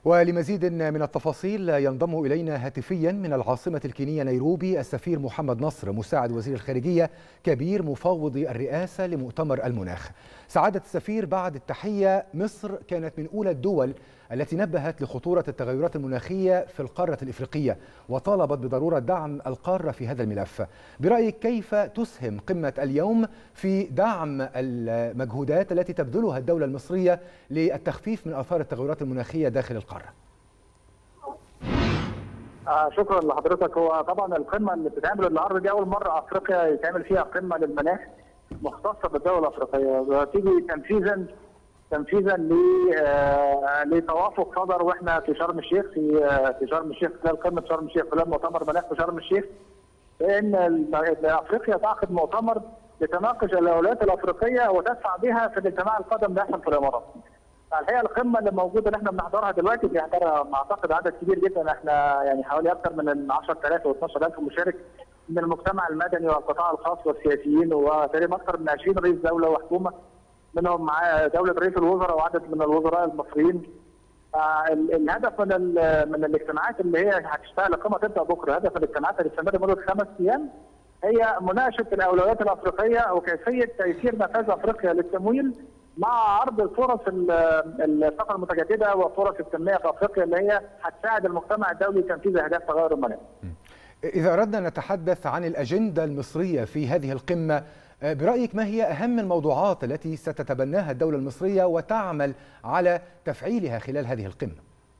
ولمزيد من التفاصيل ينضم إلينا هاتفيا من العاصمة الكينية نيروبي السفير محمد نصر مساعد وزير الخارجية كبير مفوض الرئاسة لمؤتمر المناخ سعادة السفير بعد التحية مصر كانت من أولى الدول التي نبهت لخطورة التغيرات المناخية في القارة الإفريقية وطالبت بضرورة دعم القارة في هذا الملف برأيك كيف تسهم قمة اليوم في دعم المجهودات التي تبذلها الدولة المصرية للتخفيف من آثار التغيرات المناخية داخل القارة آه شكرا لحضرتك هو طبعا القمه اللي بتتعمل النهارده دي اول مره افريقيا يتعمل فيها قمه للمناخ مختصه بالدوله الافريقيه تيجي تنفيذا تنفيذا ل آه لتوافق صدر واحنا في شرم الشيخ في آه في شرم الشيخ خلال قمه شرم الشيخ خلال مؤتمر مناخ في شرم الشيخ بان افريقيا تعقد مؤتمر لتناقش الاولويات الافريقيه وتدفع بها في الاجتماع القادم اللي هيحصل في الامارات. الحقيقه القمه اللي موجوده اللي احنا بنحضرها دلوقتي بيحضرها اعتقد عدد كبير جدا احنا يعني حوالي اكثر من 10000 و 12000 مشارك من المجتمع المدني والقطاع الخاص والسياسيين وتقريبا اكثر من 20 رئيس دوله وحكومه منهم مع دوله رئيس الوزراء وعدد من الوزراء المصريين آه الهدف من من الاجتماعات اللي هي هتشتغل القمه تبدا بكره هدف الاجتماعات اللي تستمر لمده خمس ايام هي مناقشه الاولويات الافريقيه وكيفيه تيسير نفاذ افريقيا للتمويل مع عرض الفرص الطاقه المتجدده وفرص التنميه في افريقيا اللي هي هتساعد المجتمع الدولي تنفيذ اهداف تغير المناخ. اذا اردنا نتحدث عن الاجنده المصريه في هذه القمه برايك ما هي اهم الموضوعات التي ستتبناها الدوله المصريه وتعمل على تفعيلها خلال هذه القمه؟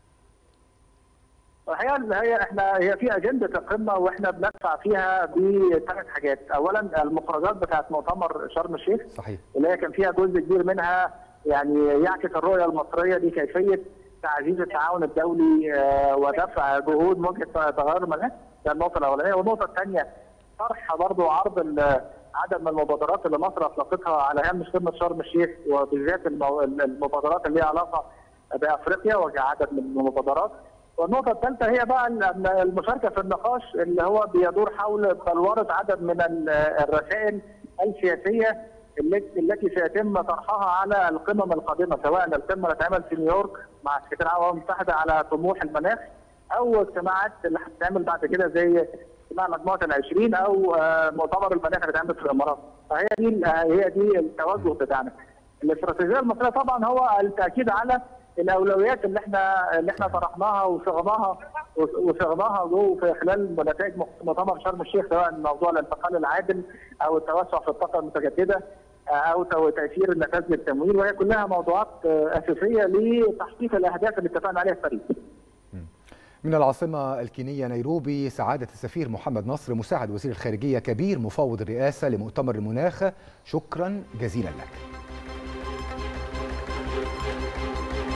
الحقيقه هي احنا هي في اجنده القمه واحنا بندفع فيها بثلاث حاجات، اولا المخرجات بتاعت مؤتمر شرم الشيخ صحيح اللي هي كان فيها جزء كبير منها يعني يعكس الرؤيه المصريه لكيفيه تعزيز التعاون الدولي ودفع جهود مواجهه تغير المناخ ده النقطه الاولانيه، والنقطه الثانيه طرح برضه عرض عدد من المبادرات اللي مصر اطلقتها على هامش قمه شرم الشيخ وبالذات المبادرات اللي ليها علاقه بافريقيا وعدد من المبادرات والنقطة الثالثة هي بقى المشاركة في النقاش اللي هو بيدور حول بلورة عدد من الرسائل السياسية التي سيتم طرحها على القمم القادمة سواء القمة اللي هتعمل في نيويورك مع سكرتير الأمم المتحدة على طموح المناخ أو اجتماعات اللي هتتعمل بعد كده زي اجتماع مجموعة العشرين أو مؤتمر المناخ اللي هيتعمل في الإمارات فهي دي هي دي التوجه بتاعنا. الاستراتيجية المصرية طبعا هو التأكيد على الاولويات اللي احنا اللي احنا طرحناها وصغناها وصغناها في خلال نتائج مؤتمر شرم الشيخ سواء موضوع الانتقال العادل او التوسع في الطاقه المتجدده او تاثير النفاذ للتمويل وهي كلها موضوعات اساسيه لتحقيق الاهداف اللي اتفقنا عليها في باريس. من العاصمة الكينية نيروبي سعادة السفير محمد نصر مساعد وزير الخارجية كبير مفوض الرئاسة لمؤتمر المناخ شكرا جزيلا لك